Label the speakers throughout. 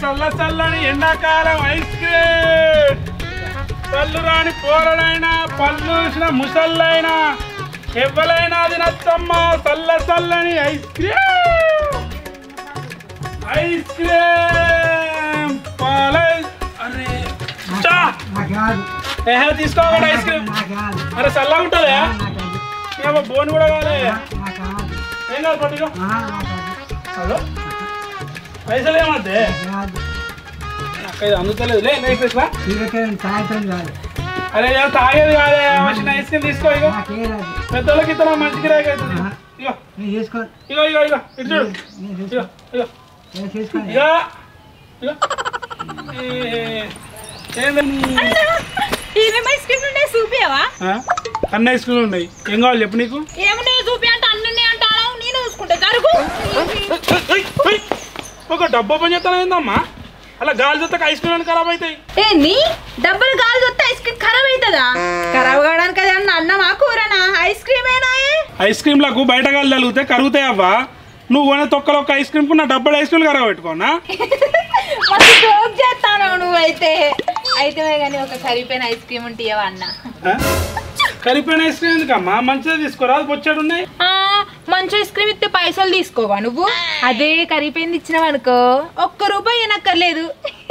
Speaker 1: చల్ల చల్లని ఎండాకాలం ఐస్ క్రీమ్ పళ్ళు రాని పోరడైనా పళ్ళు చూసిన ముసళ్ళైనా ఎవ్వలైనా అది నచ్చమ్మ చల్ల చల్లని ఐస్ క్రీమ్ ఐస్ క్రీమ్ పాల అరే చా ఏహే తీసుకోవాలి ఐస్ క్రీమ్ అరే చల్లగా ఉంటుందా ఏమో బోన్ కూడా కావాలి ఏం కాదు పట్టుకో హలో పైసలు ఏమద్దే అక్క ఇది అందుతలేదు లే నైస్ రా
Speaker 2: సాయంత్రం కాదు
Speaker 1: అరే ఏదో తాగేది కాదే వచ్చిన ఐస్ క్రీమ్ తీసుకో ఇగో
Speaker 2: నాకేరాదు
Speaker 1: పెద్దోళ్ళకి ఇతర మంచి గిరాకీ అవుతుంది ఇగో
Speaker 2: నేను చేసుకో
Speaker 1: ఇగో ఇగో ఇగో ఇటు చూడు
Speaker 2: నేను
Speaker 1: ఇగో ఇగో
Speaker 2: నేను చేసుకోను
Speaker 1: ఇగో ఇగో ఏ, ఏంది
Speaker 3: ఏమేమి ఐస్ క్రీమ్ ఉండే చూపియవా
Speaker 1: ఆ? అన్ని ఐస్ క్రీమ్లు ఉన్నాయి ఏం కావాలి చెప్పు నీకు
Speaker 3: ఏమున్నాయి చూపి అంటే అన్నీ అంటాను నేను చూసుకుంటా జరుగు
Speaker 1: ఏయ్, ఏయ్, ఒక డబ్బా పని చేస్తాను ఏందమ్మా అలా గాలి చూస్తే ఐస్ క్రీమ్ ఖరాబ్ అవుతాయి
Speaker 3: ఏంది డబ్బులు గాలి వస్తే ఐస్ క్రీమ్ ఖరాబ్ అవుతుందా ఖరాబ్ కావడానికి అది అన్న అన్నమా కూరనా ఐస్ క్రీమ్ ఏనా
Speaker 1: ఐస్ క్రీమ్లకు బయట గాలి తగిలితే కరుగుతాయి అవ్వా నువ్వు కొనే తొక్కలో ఒక ఐస్ క్రీమ్ నా డబ్బులు ఐస్ క్రీమ్ ఖరాబ్ పెట్టుకోనా
Speaker 3: మస్తు జోక్ చేస్తాను నువ్వైతే అయితే కానీ ఒక కరిపోయిన ఐస్ క్రీమ్ ఉంటే అన్న
Speaker 1: ఆ? కరిపోయిన ఐస్ క్రీమ్ ఎందుకమ్మా మంచిగా తీసుకోరా అది బొచ్చాడు ఉన్నాయి
Speaker 3: ఆ, మంచి ఐస్ క్రీమ్ ఇస్తే పైసలు తీసుకోవా నువ్వు అదే కరిపోయింది ఇచ్చినావు అనుకో ఒక్క రూపాయి ఏనక్కర్లేదు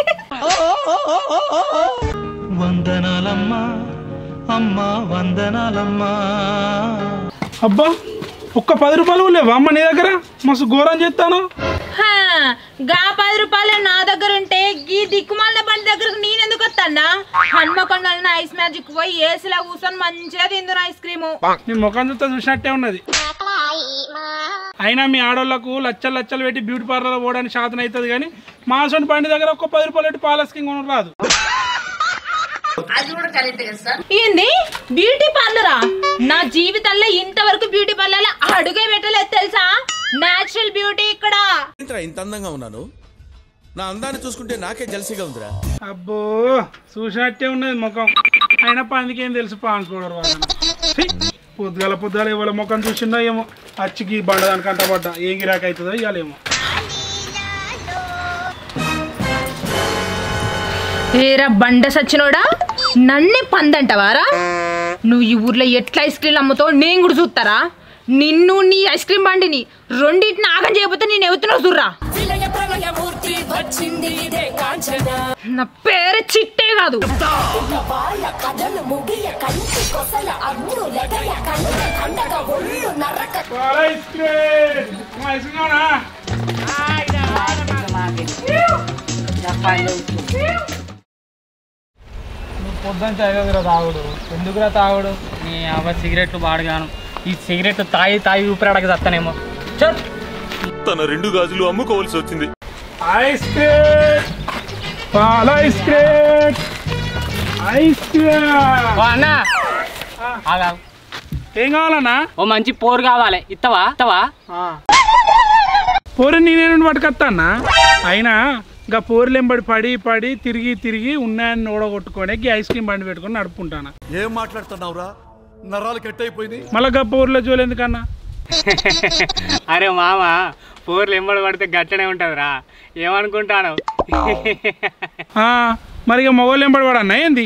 Speaker 4: వందనాలమ్మా అమ్మా వందనాలమ్మా
Speaker 1: అబ్బా ఒక్క పది రూపాయలు కూడా లేవా అమ్మ నీ దగ్గర మస్తు ఘోరం చేస్తాను
Speaker 3: హా, గా పది రూపాయలు నా దగ్గర ఉంటే గీ దిక్కుమాలిన బండి దగ్గరకు నేను ఎందుకు వస్తానా హన్మకొండలో ఐస్ మ్యాజిక్ పోయి ఏసీలో కూర్చొని మంచిగా తిందును ఐస్ క్రీము
Speaker 1: నీ ముఖం చూస్తే చూసినట్టే ఉన్నది అయినా మీ ఆడోళ్ళకు లచ్చలు లచ్చలు పెట్టి బ్యూటీ పార్లర్ పోవడానికి శాతం అవుతుంది కానీ మా సొంత బండి దగ్గర ఒక్క పది రూపాయలు పెట్టి పాల స్కింగ్ కొనడం రాదు
Speaker 3: ఏంది బ్యూటీ పార్లరా నా జీవితంలో ఇంతవరకు బ్యూటీ పార్లర్ అడుగే పెట్టలేదు తెలుసా నేచురల్ బ్యూటీ ఇక్కడ
Speaker 5: ఏంట్రా ఇంత అందంగా ఉన్నాను నా అందాన్ని చూసుకుంటే నాకే జలసిగా ఉందిరా
Speaker 1: అబ్బో చూసినట్టే ఉన్నది ముఖం అయినా పందికేం తెలుసు పాన్స్ పౌడర్ వాసన ఛీ, పొద్దుగాల పొద్దుగాల ఇవాళ ముఖం చూసిందో ఏమో అచ్చికి బండ దానికి అంట పడ్డా ఏం గిరాక్ అవుతుందో ఇవాళేమో
Speaker 3: ఏరా బండ సచ్చినోడా నన్నే పందంటవారా నువ్వు ఈ ఊర్లో ఎట్లా ఐస్ క్రీమ్ అమ్ముతావు నేను కూడా చూస్తారా నిన్ను నీ ఐస్ క్రీమ్ బండిని రెండింటిని ఆగం చేయకపోతే నేను ఎవతున్నావు చూర్రా నా పేరు చిట్టే కాదు
Speaker 1: పాల ఐస్ క్రీమ్ మా ఐస్ క్రీమ్ కావాలా?
Speaker 6: పొద్దున తాగదురా తాగుడు ఎందుకురా తాగుడు నీ అవ్వ సిగరెట్లు పాడుగాను ఈ సిగరెట్ తాగి తాగి ఊపిరాడక చస్తానేమో చల్
Speaker 5: తన రెండు గాజులు అమ్ముకోవాల్సి వచ్చింది
Speaker 1: ఐస్ క్రీమ్ పాల ఐస్ క్రీమ్ ఐస్ క్రీమ్
Speaker 6: ఓ అన్న ఆగా
Speaker 1: ఏం కావాలన్నా
Speaker 6: ఓ మంచి పోరు కావాలి ఇత్తవా ఇత్తవా
Speaker 1: పోరు నేనే పట్టుకొస్తా అన్న అయినా ఇంకా పోరులు ఎంబడి పడి పడి తిరిగి తిరిగి ఉన్నాయని ఓడగొట్టుకొని ఈ ఐస్ క్రీమ్ బండి పెట్టుకొని నడుపుకుంటాను
Speaker 5: ఏం మాట్లాడుతున్నావురా నరాలు కట్ అయిపోయింది
Speaker 1: మళ్ళీ గా పోరులో జోలు ఎందుకన్నా
Speaker 6: అరే మామ పోర్లు ఎంబడి పడితే గట్టనే ఉంటుందిరా ఏమనుకుంటాను
Speaker 1: ఆ, మరి ఇక మొగోళ్ళు ఎంబడి పడన్నా ఏంది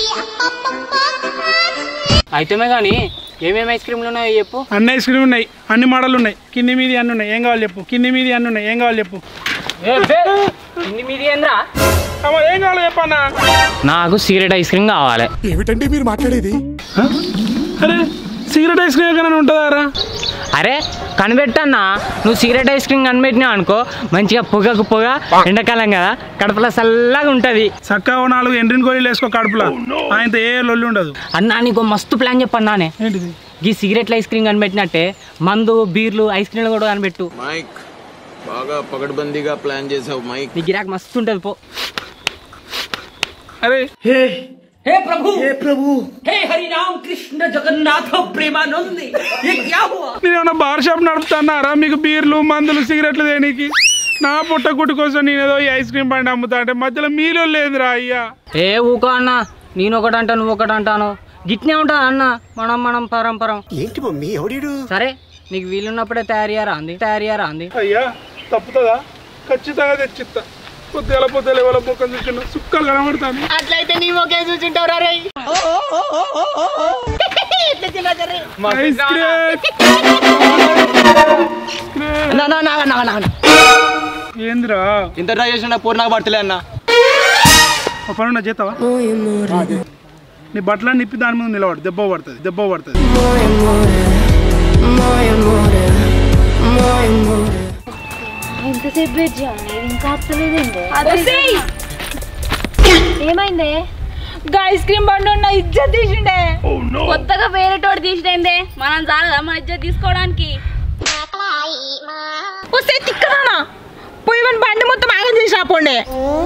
Speaker 6: అయితేమే కానీ ఏమేమి ఐస్ క్రీమ్లు ఉన్నాయో చెప్పు
Speaker 1: అన్ని ఐస్ క్రీమ్ ఉన్నాయి అన్ని మోడల్ ఉన్నాయి కింది మీది అన్ని ఉన్నాయి ఏం కావాలి చెప్పు కింది మీది అన్ని ఉన్నాయి ఏం కావాలి చెప్పు
Speaker 6: ఇన్ని మీది ఏంద్రా
Speaker 1: అమ్మ, ఏం కావాలి చెప్పన్నా
Speaker 6: నాకు సిగరెట్ ఐస్ క్రీమ్ కావాలి
Speaker 5: ఏమిటండి మీరు మాట్లాడేది
Speaker 1: ఆ? అరే సిగరెట్ ఐస్ క్రీమ్ ఎక్కడ ఉంటుందారా
Speaker 6: అరే కనిపెట్టన్నా నువ్వు సిగరెట్ ఐస్ క్రీమ్ కనిపెట్టినావు అనుకో మంచిగా పొగకు పొగ ఎండాకాలం కదా కడుపులో చల్లగా ఉంటుంది
Speaker 1: చక్కగా ఓ నాలుగు ఎండ్రిన్ గోళీలు వేసుకో కడుపులో ఆయనతో ఏ లొల్లి ఉండదు
Speaker 6: అన్నా నీకు మస్తు ప్లాన్ చెప్పన్నానే
Speaker 1: ఏంటిది
Speaker 6: ఈ సిగరెట్ల ఐస్ క్రీమ్ కనిపెట్టినట్టే మందు బీర్లు ఐస్ క్రీమ్లు కూడా కనిపెట్టు
Speaker 7: మైక్ బాగా పగడ్బందీగా ప్లాన్ చేసావు మైక్
Speaker 6: నీ గిరాక్ మస్తు ఉంటుంది పో
Speaker 1: అరే
Speaker 8: हे प्रभु हे प्रभु हे हरि राम कृष्ण जगन्नाथ प्रेमानंद ये क्या हुआ
Speaker 1: నేను ఏమన్నా బార్ షాప్ నడుపుతానారా మీకు బీర్లు మందులు సిగరెట్లు దేనికి నా పుట్ట గుట్టు కోసం నేను ఏదో ఈ ఐస్ క్రీమ్ బండి అమ్ముతా అంటే మధ్యలో మీలో లేదురా అయ్యా
Speaker 6: ఏ ఊకో అన్న నేను ఒకటి అంటా నువ్వు ఒకటి అంటాను గిట్నే ఉంటా అన్న మనం మనం పరంపరం
Speaker 5: ఏంటి మమ్మీ ఎవడీడు
Speaker 6: సరే నీకు వీలున్నప్పుడే తయారు చేయరా అంది తయారు చేయరా అంది
Speaker 1: అయ్యా తప్పుతుందా ఖచ్చితంగా తెచ్చిస్తా పొద్దుల పొద్దుల ఎవరో మొక్కం చూసిన సుక్కలు కనబడతాను
Speaker 3: అట్లయితే నీ ఒకే చూసింటావు రే
Speaker 1: ఐస్ క్రీమ్ ఏందిరా
Speaker 6: ఇంత ట్రై చేసిన పూర్ నాకు పడతలే అన్న
Speaker 1: ఒక పని నా చేస్తావా నీ బట్టలన్నీ నిప్పి దాని మీద నిలబడు దెబ్బ పడుతుంది దెబ్బ పడుతుంది
Speaker 9: ఎంతసేపు వెయిట్ చేయాలి ఇంకా వస్తలేదండి ఏమైందే
Speaker 3: గా ఐస్ క్రీమ్ బండి ఉన్న ఇజ్జత్ తీసిండే
Speaker 9: కొత్తగా వేరే తోటి తీసినైందే మనం చాలదా మన ఇజ్జత్ తీసుకోవడానికి
Speaker 3: వస్తే తిక్కదానా పోయి మన బండి మొత్తం ఆగం చేసి ఆపోండే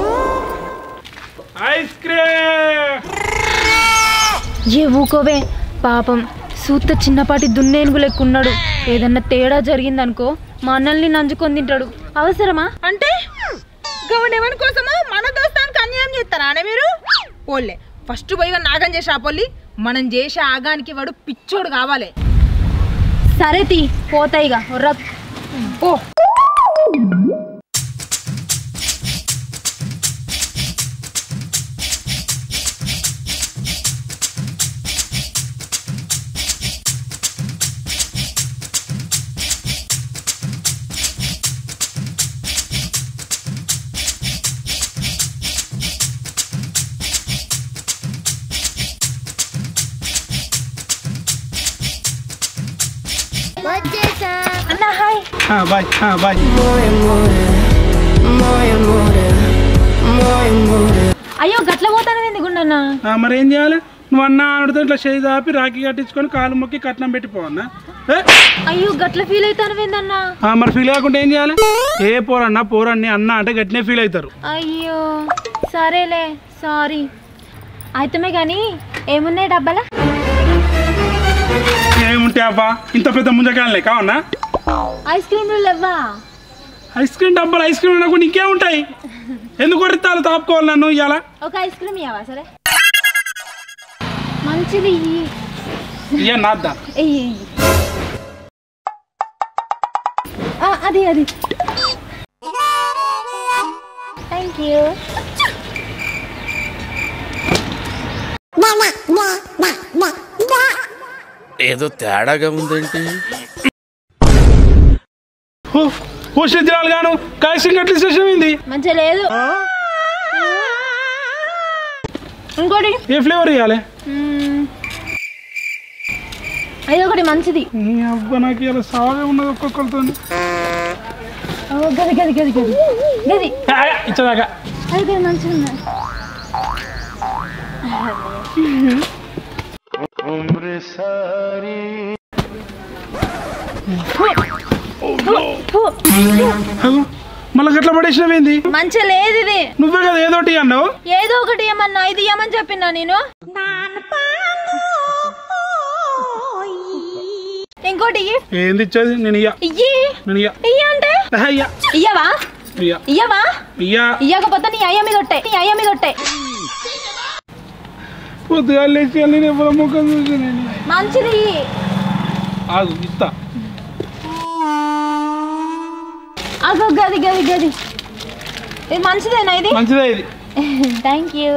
Speaker 1: ఐస్ క్రీమ్
Speaker 9: ఏ ఊకోవే పాపం సూత చిన్నపాటి దున్నేనుగు లెక్కున్నాడు ఏదన్నా తేడా జరిగిందనుకో మా అన్నల్ని నంజుకొని తింటాడు అవసరమా
Speaker 3: అంటే గవడెవరి కోసమో మన దోస్తానికి అన్యాయం చేస్తారా అనే మీరు పోలే ఫస్ట్ పోయి వాడిని ఆగం చేసి ఆపోలి మనం చేసే ఆగానికి వాడు పిచ్చోడు కావాలి
Speaker 9: సరే తీ పోతాయిగా ఒర్ర
Speaker 3: ఓ
Speaker 9: అన్న హాయ్
Speaker 1: బాయ్ బాయ్
Speaker 9: అయ్యో గట్ల పోతాను ఎందుకు గుండన్నా
Speaker 1: మరి ఏం చేయాలి నువ్వు అన్న ఆడితే ఇట్లా చేయి దాపి రాఖీ కట్టించుకొని కాలు మొక్కి కట్నం పెట్టిపోవన్నా ఏ?
Speaker 9: అయ్యో గట్ల ఫీల్ అవుతాను ఏందన్నా
Speaker 1: ఆ, మరి ఫీల్ కాకుండా ఏం చేయాలి ఏ పోరన్నా పోరన్ని అన్న అంటే గట్టినే ఫీల్ అవుతారు
Speaker 9: అయ్యో సరేలే సారీ అయితమే కానీ ఏమున్నాయి డబ్బాలా
Speaker 1: ఏముంటే అబ్బా ఇంత పెద్ద ముంజకాయలే కావన్నా
Speaker 9: ఐస్ క్రీమ్లు లేవా
Speaker 1: ఐస్ క్రీమ్ డబ్బాలు ఐస్ క్రీమ్ కూడా ఇంకేముంటాయి ఎందుకు కొడతాను తాపుకోవాలి నన్ను ఇవాళ
Speaker 9: ఒక ఐస్ క్రీమ్ ఇవ్వవా సరే మంచిది ఇయ్యి.
Speaker 1: ఇయ్య నాద్దా
Speaker 9: ఎయ్యి ఎయ్యి. ఆ, అది అది థ్యాంక్ యూ
Speaker 5: ఏదో తేడాగా ఉందేంటి
Speaker 1: ఓ శ్రద్ధరాలు గాను కాయసింగ్ అట్లా స్టేషన్ అయింది
Speaker 9: మంచిగా లేదు ఇంకోటి
Speaker 1: ఏ ఫ్లేవర్ ఇవ్వాలి
Speaker 9: మ్మ్. అది ఒకటి మంచిది
Speaker 1: నీ అబ్బా నాకు ఇలా సాగే ఉన్నది ఒక్కొక్కరితో
Speaker 9: ఓ, గది గది గది గది గది
Speaker 1: ఇచ్చదాకా
Speaker 9: అది గది మంచిగా ఉంది ఫు.
Speaker 1: మళ్ళీ గట్ల పడేసినవేంది
Speaker 9: మంచిగా లేదు ఇది
Speaker 1: నువ్వే కదా ఏదోటి అన్నావు
Speaker 9: ఏదో ఒకటి ఏమన్నా ఇది ఏమని చెప్పినా నేను ఇంకోటి ఇయ్యి.
Speaker 1: ఏంది ఇచ్చేది నేను ఇయ్య
Speaker 9: ఇయ్యి
Speaker 1: నేను ఇయ్య
Speaker 9: ఇయ్య అంటే
Speaker 1: ఆహా, ఇయ్య
Speaker 9: ఇయ్యవా
Speaker 1: ఇయ్య
Speaker 9: ఇయ్యవా
Speaker 1: ఇయ్య
Speaker 9: ఇయ్యకపోతే నీ అయ్య మీద ఒట్టే నీ అయ్య మీద ఒట్టే
Speaker 1: పొద్దుగా లేచి నేను ఎవరో ముఖం చూసి నేను
Speaker 9: మంచిది ఇయ్యి.
Speaker 1: ఆగు ఇస్తా
Speaker 9: అగో గది గది గది ఇది మంచిదేనా ఇది
Speaker 1: మంచిదే ఇది
Speaker 9: థ్యాంక్ యూ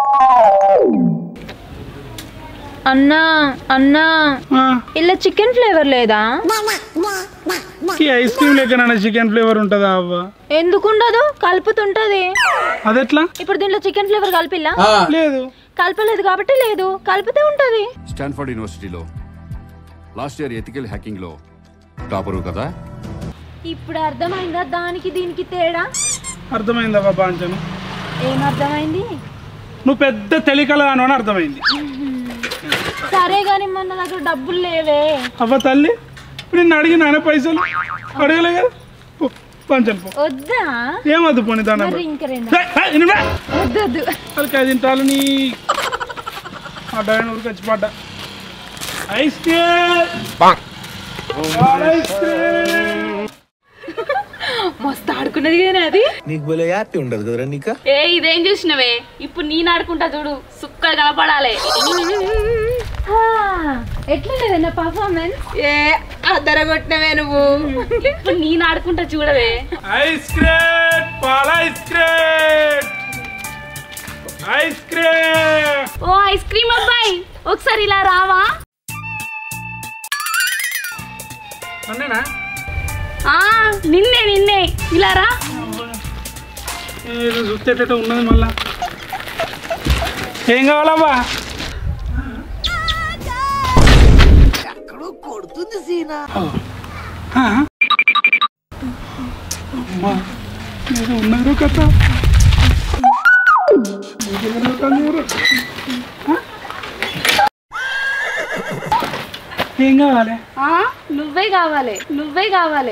Speaker 9: అన్నా అన్నా
Speaker 1: ఆ,
Speaker 9: ఇలా చికెన్ ఫ్లేవర్ లేదా
Speaker 1: ఈ ఐస్ క్రీమ్ లెక్కన చికెన్ ఫ్లేవర్ ఉంటుందా అవ్వ
Speaker 9: ఎందుకు ఉండదు కలుపుతుంటది
Speaker 1: అదెట్లా
Speaker 9: ఇప్పుడు దీంట్లో చికెన్ ఫ్లేవర్ కలిపిల్లా
Speaker 1: లేదు
Speaker 9: కలపలేదు కాబట్టి లేదు కలిపితే ఉంటది
Speaker 10: స్టాన్ఫర్డ్ యూనివర్సిటీలో లాస్ట్ ఇయర్ ఎథికల్ హ్యాకింగ్లో టాపరు కదా
Speaker 9: ఇప్పుడు అర్థమైందా దానికి దీనికి తేడా
Speaker 1: అర్థమైంది అవ్వ బాంచను
Speaker 9: ఏం అర్థమైంది
Speaker 1: నువ్వు పెద్ద తెలికల అని అర్థమైంది
Speaker 9: సరే గాని మన దగ్గర డబ్బులు లేవే
Speaker 1: అవ్వ తల్లి ఇప్పుడు నిన్ను అడిగిన పైసలు అడగలే కదా పో, పంచను పో
Speaker 9: వద్దా
Speaker 1: ఏమద్దు పోనీ దాని
Speaker 9: మరి ఇంక రెండు వద్దు వద్దు
Speaker 1: వాళ్ళకి ఐదు తింటాలు నీ ఆ డైన్ ఊరికి వచ్చి పడ్డా ఐస్ క్రీమ్ ఐస్ క్రీమ్
Speaker 3: మస్తు ఆడుకున్నది కానీ అది
Speaker 5: నీకు భలే హ్యాపీ ఉండదు కదరా నీకా
Speaker 9: ఏ ఇదేం చూసినవే ఇప్పుడు నేను ఆడుకుంటా చూడు సుక్కలు కనపడాలి ఎట్లున్నది నా పర్ఫార్మెన్స్
Speaker 3: ఏ అద్దరగొట్టినవే నువ్వు
Speaker 9: ఇప్పుడు నేను ఆడుకుంటా చూడవే
Speaker 1: ఐస్ క్రేట్ పాల ఐస్ క్రేట్ ఐస్ క్రేట్
Speaker 9: ఓ ఐస్ క్రీమ్ అబ్బాయి ఒకసారి ఇలా రావా
Speaker 1: అన్నేనా
Speaker 9: ఆ నిన్నే నిన్నే ఇలా రా
Speaker 1: ఏదో చూస్తేటట్టు ఉన్నది మళ్ళా ఏం కావాలబ్బా ఆ. అమ్మా ఏదో ఉన్నారు కథ ఇంకెవరు కన్నారు? ఆ? ఏం కావాలి
Speaker 9: ఆ నువ్వే కావాలి నువ్వే కావాలి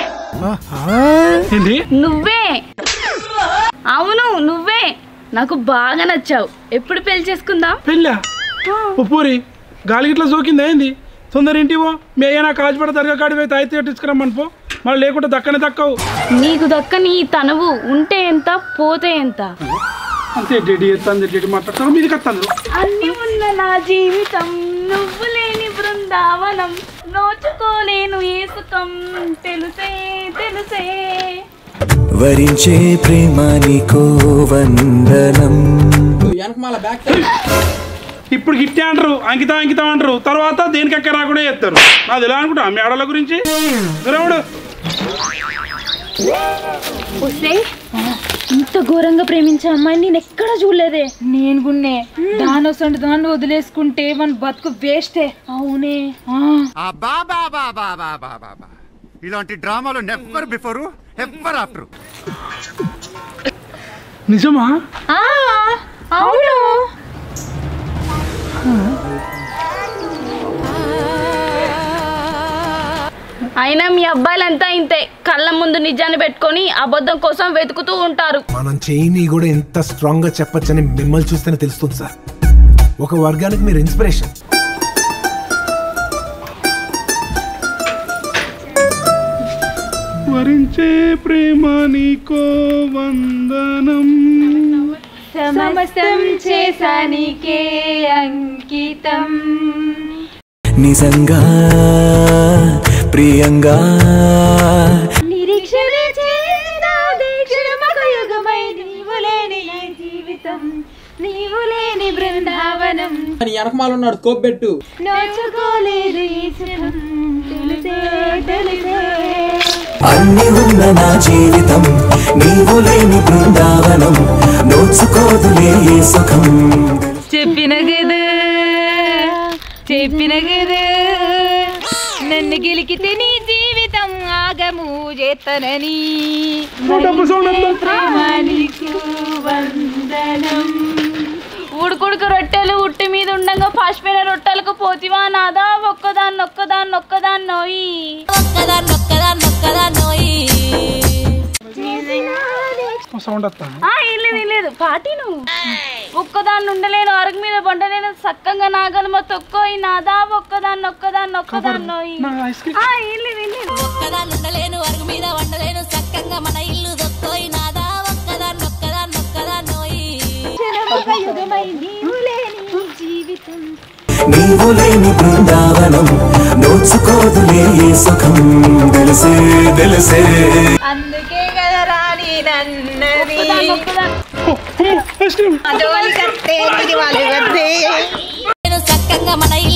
Speaker 1: ఏంటి
Speaker 9: నువ్వే అవును నువ్వే నాకు బాగా నచ్చావు ఎప్పుడు పెళ్లి చేసుకుందాం
Speaker 1: పెళ్ళా ఉప్పూరి గాలి గిట్ల సోకింది ఏంది తొందర ఇంటివో మీ అయ్యా నా కాజుపడ దర్గా కాడి పోయి తాయి తీసుకురమ్మని పో మళ్ళీ లేకుంటే దక్కనే దక్కవు
Speaker 9: నీకు దక్కని ఈ తనువు ఉంటే ఎంత పోతే ఎంత
Speaker 1: అంతే డెడి ఎత్తాను డెడి మాట్లాడతాను మీది కత్తాను
Speaker 9: అన్ని ఉన్న నా జీవితం నువ్వు లేని బృందావనం నోచుకోలేను ఏ సుఖం తెలుసే తెలుసే
Speaker 11: వరించే ప్రేమ నీకో వందనం
Speaker 1: ఇప్పుడు గిట్టే అంటారు అంకితం అంకితం అంటారు తర్వాత దేనికి ఎక్కడ రాకుండా చేస్తారు నాది ఎలా అనుకుంటా మీ ఆడల గురించి రాముడు
Speaker 9: వస్తే ఇంత ఘోరంగా ప్రేమించే అమ్మాయిని నేను ఎక్కడ చూడలేదే
Speaker 3: నేను గున్నే దాని వస్తుంటే దాన్ని వదిలేసుకుంటే మన బతుకు వేస్టే
Speaker 9: అవునే
Speaker 12: ఇలాంటి డ్రామాలు నెవర్ బిఫోర్ ఎవర్ ఆఫ్టర్
Speaker 1: నిజమా
Speaker 9: ఆ, అవును అయినా మీ అబ్బాయిలంతా ఇంతే కళ్ళ ముందు నిజాన్ని పెట్టుకొని అబద్ధం కోసం వెతుకుతూ ఉంటారు
Speaker 13: మనం చేయని కూడా ఎంత స్ట్రాంగ్ గా చెప్పొచ్చని మిమ్మల్ని చూస్తేనే తెలుస్తుంది సార్ ఒక వర్గానికి మీరు ఇన్స్పిరేషన్
Speaker 1: వరించే ప్రేమ నీకో వందనం
Speaker 9: సమస్తం చేశానికే అంకితం
Speaker 11: నిజంగా ప్రియంగా
Speaker 9: నిరీక్షణ చేసిన దీక్షణమొక యుగమై నీవు లేని ఈ జీవితం నీవు లేని బృందావనం
Speaker 6: నీ వెనకమాలున్నాడు స్కోప్ పెట్టు
Speaker 9: నోచుకోలేదు ఈ సుఖం తెలిసే తెలిసే
Speaker 11: అన్ని ఉన్న నా జీవితం నీవు లేని బృందావనం నోచుకోదులే ఏ సుఖం
Speaker 3: చెప్పిన కదా చెప్పిన కదా నన్ను గెలికితే నీ జీవితం ఆగము చేతనని
Speaker 9: ఉడుకుడుకు రొట్టెలు ఉట్టి మీద ఉండంగా పాసిపోయిన రొట్టెలకు పోతివా నాదా ఒక్కదాన్ని ఒక్కదాన్ని ఒక్కదాన్ని నోయి ఒక్కదాన్ని ఒక్కదాన్ని ఒక్కదాన్ని నోయి
Speaker 1: సౌండ్ వస్తాను
Speaker 9: ఆ, ఏం లేదు ఏం లేదు పాటి నువ్వు ఒక్కదాన్ని ఉండలేను అరుగు మీద బండలేను సక్కంగా నాగలమ తొక్కోయి నాదా ఒక్కదాన్ని ఒక్కదాన్ని ఒక్కదాన్ని నోయి ఆ, ఏం లేదు ఏం లేదు
Speaker 14: ఒక్కదాన్ని ఉండలేను అరుగు మీద వండలేను చక్కగా మన ఇల్లు దొక్కోయి నాదా ఒక్కదాన్ని ఒక్కదాన్ని ఒక్కదాన్నోయి
Speaker 9: జీవితం
Speaker 11: నీవు లేని బృందావనం నోచుకోదులే ఏ సుఖం తెలిసే తెలిసే
Speaker 3: అందుకే కదా రాని నన్నది
Speaker 14: నేను చక్కగా మన ఇల్లు